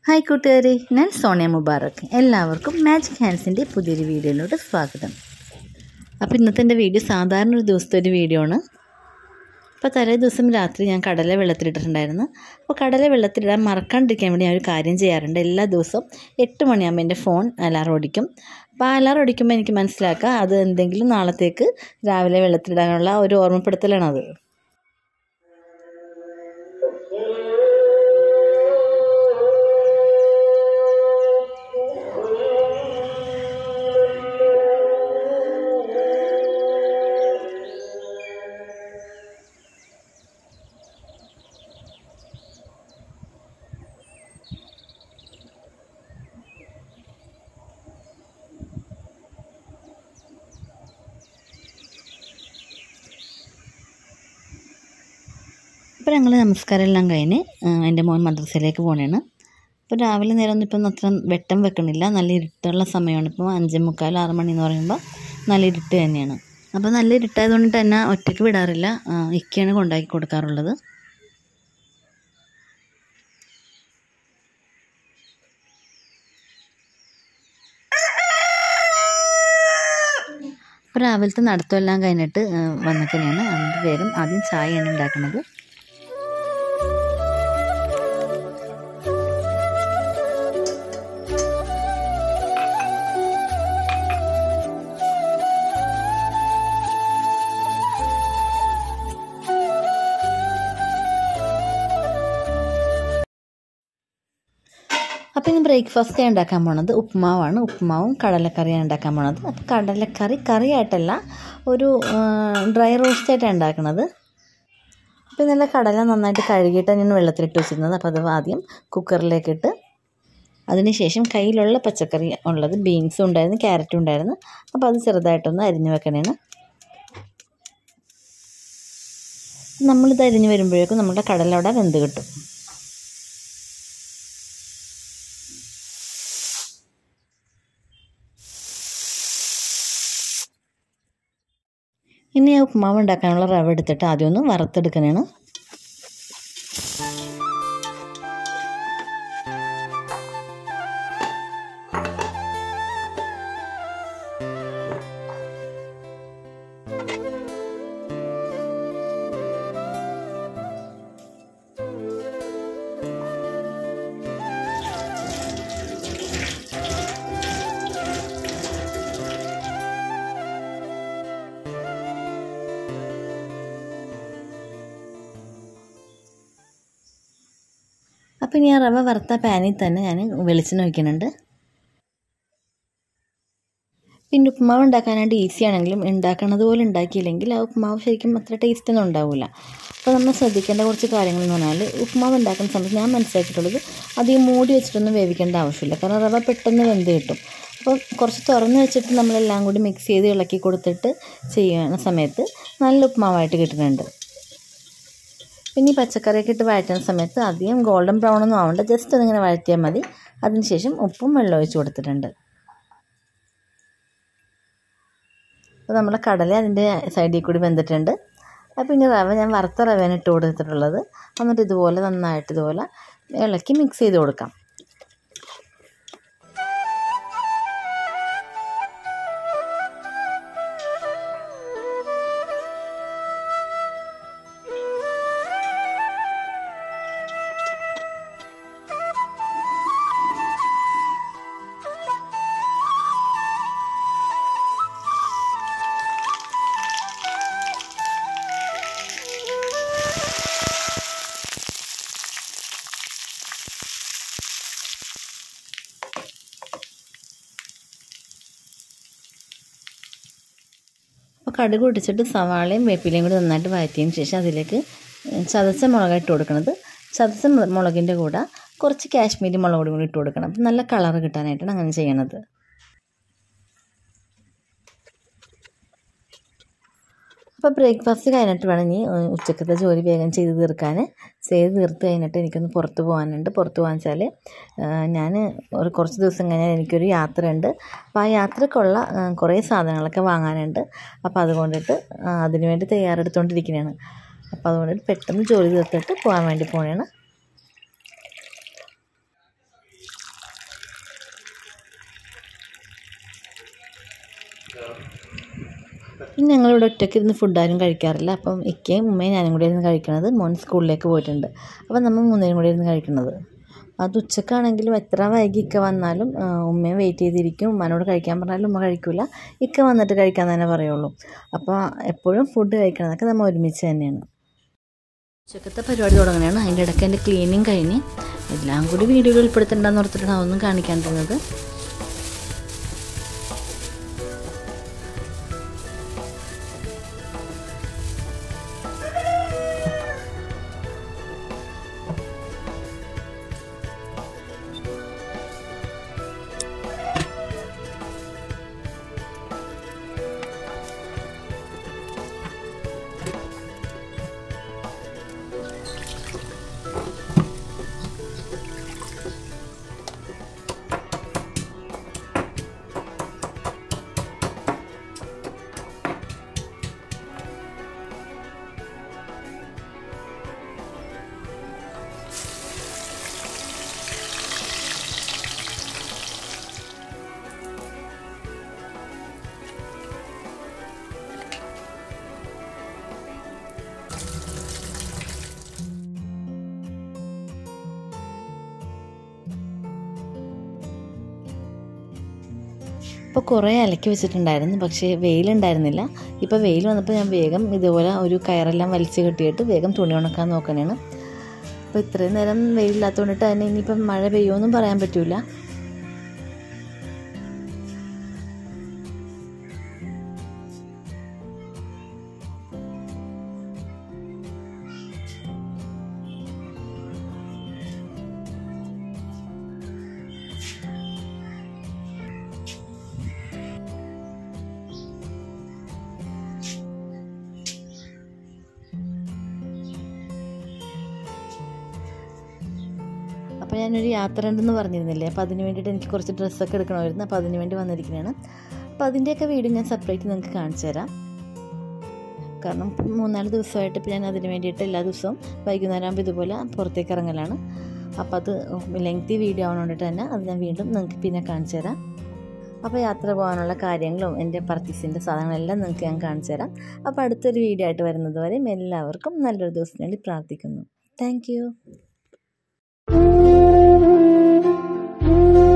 hi കൂട്ടുകാരെ ഞാൻ സോണിയ മുബാറക് എല്ലാവർക്കും മാജിക് ഹാൻഡ്സിൻ്റെ പുതിയൊരു വീഡിയോയിലോട്ട് സ്വാഗതം അപ്പോൾ ഇന്നത്തെ എൻ്റെ വീഡിയോ സാധാരണ ഒരു ദിവസത്തെ ഒരു വീഡിയോ ആണ് അപ്പോൾ തലേ ദിവസം രാത്രി ഞാൻ കടല വെള്ളത്തിലിട്ടിട്ടുണ്ടായിരുന്നു അപ്പോൾ കടല വെള്ളത്തിലിടാൻ മറക്കാണ്ടിരിക്കാൻ വേണ്ടി ഞാൻ ഒരു കാര്യം ചെയ്യാറുണ്ട് എല്ലാ ദിവസവും എട്ട് മണിയാകുമ്പോൾ എൻ്റെ ഫോൺ അലാറം ഓടിക്കും അപ്പോൾ ആ അലാറം ഓടിക്കുമ്പോൾ എനിക്ക് മനസ്സിലാക്കുക അത് എന്തെങ്കിലും നാളത്തേക്ക് രാവിലെ വെള്ളത്തിലിടാനുള്ള ഒരു ഓർമ്മപ്പെടുത്തലാണത് അപ്പോൾ ഞങ്ങൾ നമസ്കാരം എല്ലാം കഴിഞ്ഞ് ആ, എൻ്റെ മോൻ മദ്രസയിലേക്ക് പോകണേണ് അപ്പോൾ രാവിലെ നേരം ഒന്നും ഇപ്പം അത്ര വെട്ടം വെക്കണില്ല നല്ല ഇരുട്ടുള്ള സമയമാണ് ഇപ്പോൾ അഞ്ചേ മുക്കാൽ ആറ് മണി എന്ന് പറയുമ്പോൾ നല്ല ഇരുട്ട് തന്നെയാണ് അപ്പോൾ നല്ല ഇരുട്ടായതുകൊണ്ട് തന്നെ ഒറ്റയ്ക്ക് വിടാറില്ല ആ, ഇക്കയാണ് കൊണ്ടാക്കി കൊടുക്കാറുള്ളത് അപ്പോൾ രാവിലത്തെ നടത്തമെല്ലാം കഴിഞ്ഞിട്ട് വന്നിട്ടാണ് അതിൻ്റെ വേഗം ആദ്യം ചായയാണ് ഉണ്ടാക്കുന്നത് അപ്പോൾ ഇന്ന് ബ്രേക്ക്ഫാസ്റ്റ് ഉണ്ടാക്കാൻ പോണത് ഉപ്പുമാവാണ് ഉപ്പുമാവും കടലക്കറിയാണ് ഉണ്ടാക്കാൻ പോണത് അപ്പോൾ കടലക്കറി കറിയായിട്ടല്ല ഒരു ഡ്രൈ റോസ്റ്റ് ആയിട്ടാണ് ഉണ്ടാക്കുന്നത് അപ്പോൾ നല്ല കടല നന്നായിട്ട് കഴുകിയിട്ട് ഞാൻ വെള്ളത്തിലിട്ട് വെച്ചിരുന്നത് അപ്പോൾ അത് ആദ്യം കുക്കറിലേക്ക് ഇട്ട് അതിനുശേഷം കയ്യിലുള്ള പച്ചക്കറി ഉള്ളത് ബീൻസും ഉണ്ടായിരുന്നു ക്യാരറ്റും ഉണ്ടായിരുന്നു അപ്പോൾ അത് ചെറുതായിട്ടൊന്ന് അരിഞ്ഞു വെക്കണേണ് നമ്മളിത് അരിഞ്ഞ് വരുമ്പോഴേക്കും നമ്മുടെ കടല അവിടെ വെന്ത് കിട്ടും ഇനി ആ ഉപ്പുമാവ് ഉണ്ടാക്കാനുള്ള റവ എടുത്തിട്ട് ആദ്യം ഒന്ന് വറുത്തെടുക്കണേണ് അപ്പോൾ ഇനി ആ റവ വറുത്ത പാനിൽ തന്നെ ഞാൻ വെളിച്ചെണ്ണ ഒഴിക്കുന്നുണ്ട് പിന്നെ ഉപ്പുമാവ് ഉണ്ടാക്കാനായിട്ട് ഈസി ആണെങ്കിലും ഉണ്ടാക്കണത് പോലെ ഉണ്ടാക്കിയില്ലെങ്കിൽ ആ ഉപ്പുമാവ് ശരിക്കും അത്ര ടേസ്റ്റ് ഒന്നും ഉണ്ടാവില്ല അപ്പോൾ നമ്മൾ ശ്രദ്ധിക്കേണ്ട കുറച്ച് കാര്യങ്ങൾ എന്ന് പറഞ്ഞാൽ ഉപ്പുമാവ് ഉണ്ടാക്കുന്ന സമയത്ത് ഞാൻ മനസ്സിലാക്കിയിട്ടുള്ളത് അധികം മൂടി വെച്ചിട്ടൊന്നും വേവിക്കേണ്ട ആവശ്യമില്ല കാരണം റവ പെട്ടെന്ന് വെന്ത് കിട്ടും അപ്പോൾ കുറച്ച് തുറന്ന് വെച്ചിട്ട് നമ്മളെല്ലാം കൂടി മിക്സ് ചെയ്ത് ഇളക്കി കൊടുത്തിട്ട് ചെയ്യുന്ന സമയത്ത് നല്ല ഉപ്പുമാവായിട്ട് കിട്ടുന്നുണ്ട് പിന്നെ ഈ പച്ചക്കറിയൊക്കെ ഇട്ട് വഴറ്റുന്ന സമയത്ത് അധികം ഗോൾഡൻ ബ്രൗൺ ഒന്നും ആവണ്ട ജസ്റ്റ് ഒന്നിങ്ങനെ വഴറ്റിയാൽ മതി അതിനുശേഷം ഉപ്പും വെള്ളം ഒഴിച്ച് കൊടുത്തിട്ടുണ്ട് അപ്പോൾ നമ്മളെ കടല അതിൻ്റെ സൈഡിൽ കൂടി വെന്തിട്ടുണ്ട് അപ്പോൾ ഇനി റവ ഞാൻ വറുത്ത റവേനെ ഇട്ട് കൊടുത്തിട്ടുള്ളത് എന്നിട്ട് ഇതുപോലെ നന്നായിട്ട് ഇതുപോലെ ഇളക്കി മിക്സ് ചെയ്ത് കൊടുക്കാം അപ്പോൾ കടുക് പൊട്ടിച്ചിട്ട് സവാളയും വേപ്പിലയും കൂടി നന്നായിട്ട് വഴറ്റിയതിന് ശേഷം അതിലേക്ക് ചതച്ച മുളക് ഇട്ട് കൊടുക്കുന്നത് ചതച്ച മു- മുളകിൻ്റെ കൂടെ കുറച്ച് കാശ്മീരി മുളക് പൊടി കൂടി ഇട്ട് കൊടുക്കണം അപ്പം നല്ല കളർ കിട്ടാനായിട്ടാണ് അങ്ങനെ ചെയ്യണത് അപ്പോൾ ബ്രേക്ക്ഫാസ്റ്റ് കഴിഞ്ഞിട്ട് വേണം ഇനി ഏഹ്, ഉച്ചക്കത്തെ ജോലി വേഗം ചെയ്ത് തീർക്കാൻ ചെയ്ത് തീർത്ത് കഴിഞ്ഞിട്ട് എനിക്കൊന്ന് പുറത്ത് പോകാനുണ്ട് പുറത്ത് പോകാൻ വെച്ചാൽ ഞാൻ ഒരു കുറച്ച് ദിവസം കഴിഞ്ഞാൽ എനിക്കൊരു യാത്രയുണ്ട് അപ്പോൾ ആ യാത്രക്കുള്ള ഏഹ്, കുറേ സാധനങ്ങളൊക്കെ വാങ്ങാനുണ്ട് അപ്പോൾ അതുകൊണ്ടിട്ട് ആ, അതിന് വേണ്ടി തയ്യാറെടുത്തുകൊണ്ടിരിക്കുന്നതാണ് അപ്പോൾ അതുകൊണ്ടിട്ട് പെട്ടെന്ന് ജോലി തീർത്തിട്ട് പോകാൻ വേണ്ടി പോകണേണ് പിന്നെ ഞങ്ങളിവിടെ ഒറ്റയ്ക്ക് ഇരുന്ന് ഫുഡ് ആരും കഴിക്കാറില്ല അപ്പം ഇക്കയും ഉമ്മയും ഞാനും കൂടി ഇരുന്ന് കഴിക്കണത് മോൻ സ്കൂളിലേക്ക് പോയിട്ടുണ്ട് അപ്പം നമ്മൾ മൂന്നേരും കൂടി ഇരുന്ന് കഴിക്കുന്നത് അത് ഉച്ചക്കാണെങ്കിലും എത്ര വൈകി ഇക്ക വന്നാലും ആ, ഉമ്മയും വെയിറ്റ് ചെയ്തിരിക്കും ഉമ്മാനോട് കഴിക്കാൻ പറഞ്ഞാലും ഉമ്മ കഴിക്കില്ല ഇക്ക വന്നിട്ട് കഴിക്കാൻ തന്നെ പറയുള്ളൂ അപ്പോൾ എപ്പോഴും ഫുഡ് കഴിക്കണതൊക്കെ നമ്മൾ ഒരുമിച്ച് തന്നെയാണ് ഉച്ചക്കത്തെ പരിപാടി തുടങ്ങുകയാണ് അതിൻ്റെ ഇടയ്ക്ക് എൻ്റെ ക്ലീനിങ് കഴിഞ്ഞ് എല്ലാം കൂടി വീഡിയോയിൽ ഉൾപ്പെടുത്തണ്ടെന്ന് ഓർത്തിട്ടാണ് അതൊന്നും കാണിക്കാണ്ടിരുന്നത് ഇപ്പോൾ കുറേ അലക്കി വെച്ചിട്ടുണ്ടായിരുന്നു പക്ഷേ വെയിലുണ്ടായിരുന്നില്ല ഇപ്പോൾ വെയിൽ വന്നപ്പോൾ ഞാൻ വേഗം ഇതുപോലെ ഒരു കയറെല്ലാം വലിച്ച് കെട്ടിയിട്ട് വേഗം തുണി ഉണക്കാൻ നോക്കണേണ് അപ്പോൾ ഇത്രയും നേരം വെയിലില്ലാത്തതുകൊണ്ടിട്ട് തന്നെ ഇനിയിപ്പം മഴ പെയ്യുമെന്നും പറയാൻ പറ്റില്ല അപ്പോൾ ഞാനൊരു യാത്ര ഉണ്ടെന്ന് പറഞ്ഞിരുന്നില്ലേ അപ്പോൾ അതിന് വേണ്ടിയിട്ട് എനിക്ക് കുറച്ച് ഡ്രസ്സൊക്കെ എടുക്കണമായിരുന്നു അപ്പോൾ അതിന് വേണ്ടി വന്നിരിക്കുന്നതാണ് അപ്പോൾ അതിൻ്റെയൊക്കെ വീഡിയോ ഞാൻ സെപ്പറേറ്റ് നിങ്ങൾക്ക് കാണിച്ചു തരാം കാരണം ഇപ്പം മൂന്നാല് ദിവസമായിട്ട് ഇപ്പോൾ ഞാൻ അതിന് വേണ്ടിയിട്ട് എല്ലാ ദിവസവും വൈകുന്നേരം ആകുമ്പോൾ ഇതുപോലെ പുറത്തേക്ക് ഇറങ്ങലാണ് അപ്പോൾ അത് ലെങ്തി വീഡിയോ ആവണോണ്ടിട്ട് തന്നെ അത് ഞാൻ വീണ്ടും നിങ്ങൾക്ക് പിന്നെ കാണിച്ചു തരാം അപ്പോൾ യാത്ര പോകാനുള്ള കാര്യങ്ങളും എൻ്റെ പർച്ചേസിൻ്റെ സാധനങ്ങളെല്ലാം നിങ്ങൾക്ക് ഞാൻ കാണിച്ചു തരാം അപ്പോൾ അടുത്തൊരു വീഡിയോ ആയിട്ട് വരുന്നത് വരെയും എല്ലാവർക്കും നല്ലൊരു ദിവസത്തിന് വേണ്ടി പ്രാർത്ഥിക്കുന്നു താങ്ക്